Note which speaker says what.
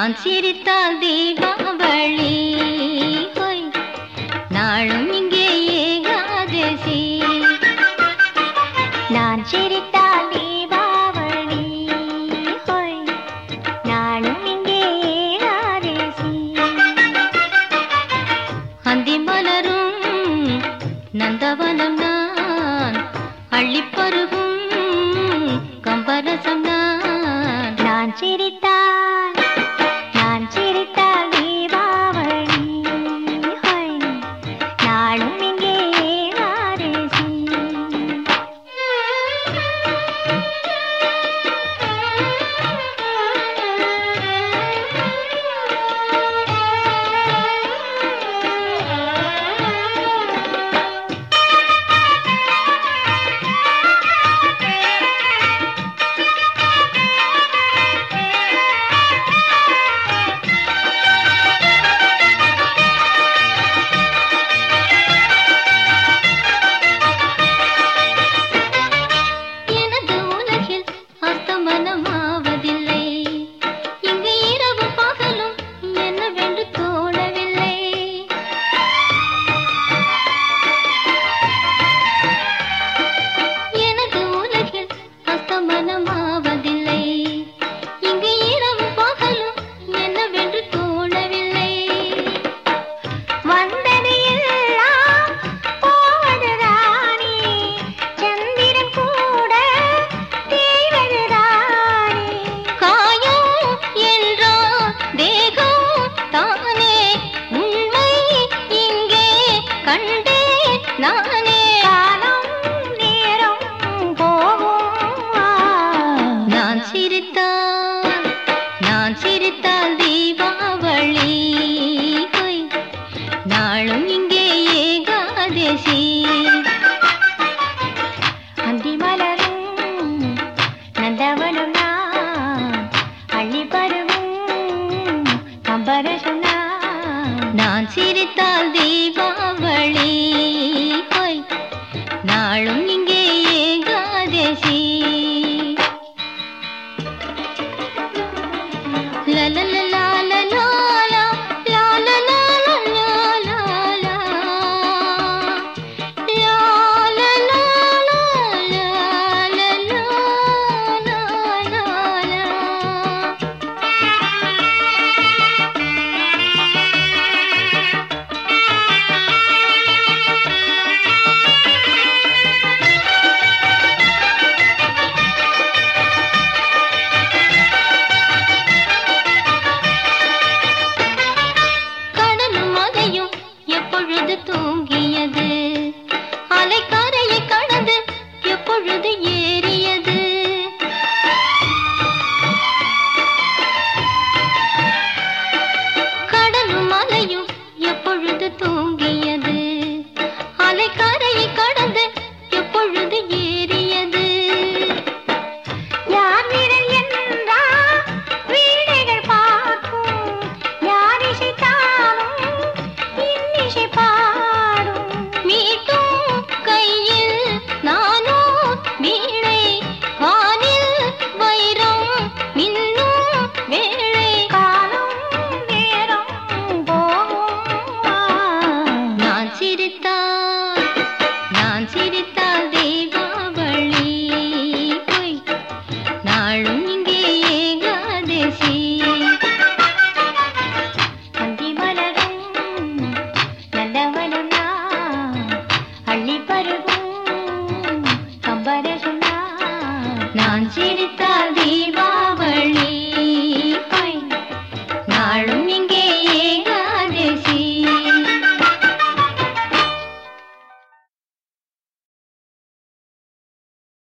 Speaker 1: நான் சிரித்தால் தீபாவளி ஹோய் நாளும் இங்கே ஏகாதசி
Speaker 2: நான் சிரித்தால் தீபாவளி ஹோய் நாளும் இங்கே ஏகாதசி
Speaker 1: அந்தி மலரும் நந்தவனம் நான் அள்ளிப்பருகும் கம்பரசம் நான்
Speaker 2: நான் சிரித்தால் நான் சிரித்தால் தீபாவளி ஹோய் நாளும் இங்கே ஏகாதசி
Speaker 1: எனது உலகில் அஸ்தமனமாவதில்லை இங்கு இரவு பகலும் என்னவென்று தோணவில்லை எனது உலகில் அஸ்தமனமாவதில்லை இங்கு இரவு பகலும் என்னவென்று தோணவில்லை
Speaker 2: வந்தது எல்லாம் போவதுதானே சந்திரன் கூட தேய்வதுதானே
Speaker 1: காயம் என்றோ தேகம் தானே உண்மை இங்கே கண்டேன் நானே